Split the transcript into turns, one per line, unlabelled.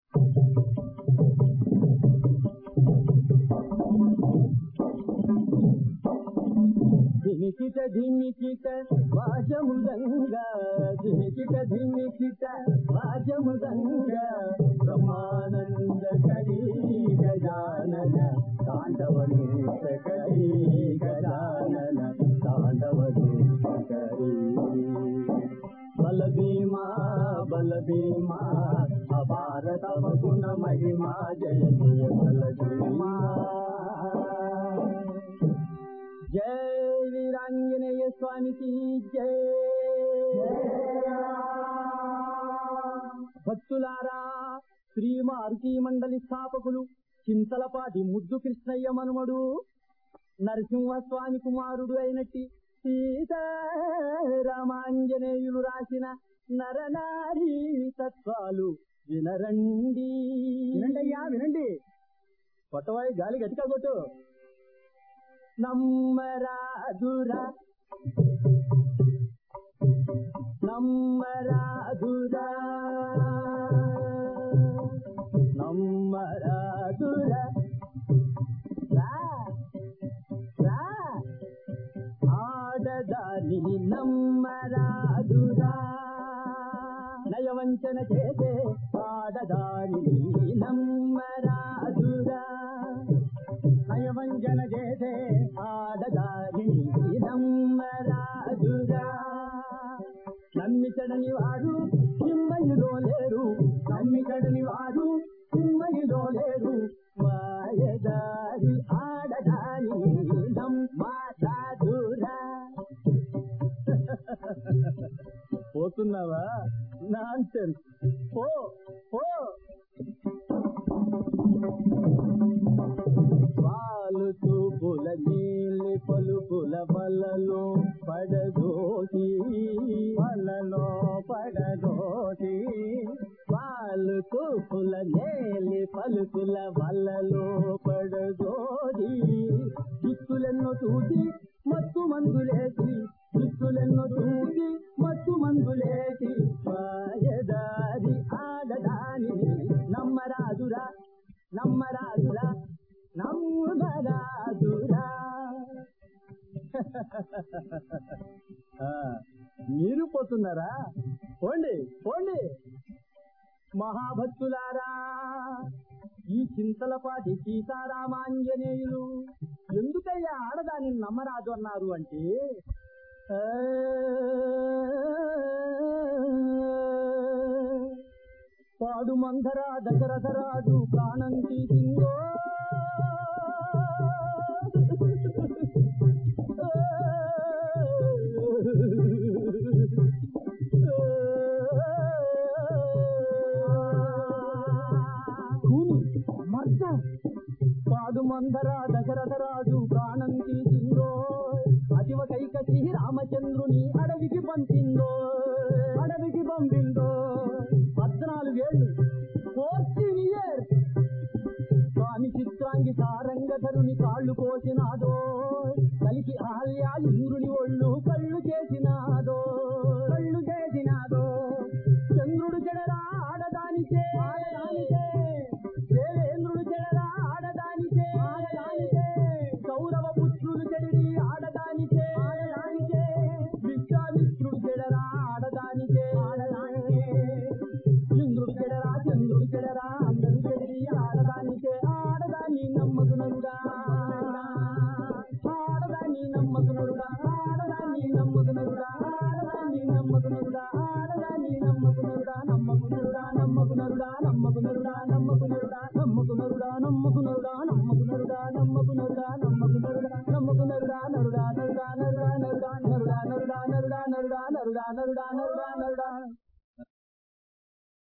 ధిమికిట ధిమికిట వాజముదంగా ధిమికిట ధిమికిట వాజముదంగా బ్రహ్మానంద కరీ గజానన తాండవనూత కరీ గజానన తాండవనూత కరీ బలభీమా బలభీమా అపార తవ గుణ మహిమా జయ జయ బలభీమా జై వీరాంజనేయ స్వామికి జై భక్తులారా శ్రీ మారుతి మండలి స్థాపకులు చింతలపాటి ముద్దు కృష్ణయ్య మనుమడు నరసింహస్వామి కుమారుడు అయినట్టి సీతారామాంజనేయులు రాసిన నరనారీ తత్వాలు వినరండి వినండి అయ్యా వినండి కొట్టవాయి గాలి గట్టిగా కొట్టు నమ్మరాదురా నమ్మరాదురా నమ్మరాదురా రా రా ఆడదాని నమ్మరాదురా నయవంచన చేసే ఆడదాని నమ్మరాదురా నయవంచన చేసే ఆడదారిని నమ్మరాదురా నమ్మికడని వారు సింహయులో లేరు నమ్మికడని వారు సింహయులో లేరు మాయదారి ఆడదాని నమ్మరాదురా పోతున్నావా నాన్సెన్స్ పో పో పాలు చూపుల నీలి పలుపుల వలలో పడదోసి వలలో పడదోసి పాలు చూపుల నేలి పలుకుల వలలో పడదోసి దిక్కులెన్నో చూసి మత్తు మందులేసి దిక్కులెన్నో చూసి మత్తు మందులేసి మాయదారి ఆడదాని నమ్మరాదురా నమ్మరాదురా నమ్మరాదురా ఆ, మీరు పోతున్నారా పోండి పోండి మహాభక్తులారా ఈ చింతలపాటి సీతారామాంజనేయులు ఎందుకయ్యా ఆడదాని నమ్మరాదు అన్నారు అంటే ఆ, పాడు మందర దశరథరాజు ప్రాణం తీసిందో కూని మర్ద పాడు మందర దశరథరాజు ప్రాణం తీసిందో అతివ కైకసి రామచంద్రుని అడవికి పంపిందో అడవికి పంపిందో పద్నాలుగేళ్ళు ఫోర్టీన్ ఇయర్స్ స్వామి చిత్రాంగి సారంగధరుని కాళ్ళు కోసినాదో కలికి ఆల్యా ఇంద్రుని ఒళ్ళు కళ్ళు చేసినాదో కళ్ళు చేసినాదో చంద్రుడు చెడరా ఆడదానికే ఆడదానికే దేవేంద్రుడు చెడరా ఆడదానికే ఆడదానికే కౌరవ పుత్రులు చెడిరి ఆడదానికే ఆడదానికే విశ్వామిత్రుడు చెడరా ఆడదానికే ఆడదానికే ఇంద్రుడు చెడరా చంద్రుడు చెడరా అందరూ చెడిరి ఆడదానికే ఆడదాన్ని నమ్మకునరుడా ఆడదాన్ని నమ్మకునరుడా ఆడదాన్ని నమ్మకునరుడా ఆడదాన్ని నమ్మకునరుడా ఆడదాన్ని నమ్మకునరుడా నమ్మకునరుడా నమ్మకునరుడా నమ్మకునరుడా నమ్మకునరుడా నమ్మకునరుడా నమ్మకునరుడా నమ్మకునరుడా నమ్మకునరుడా నమ్మకునరుడా నమ్మకునరుడా నరుడా నరుడా నరుడా నరుడా నరుడా నరుడా నరుడా నరుడా నరుడా నరుడా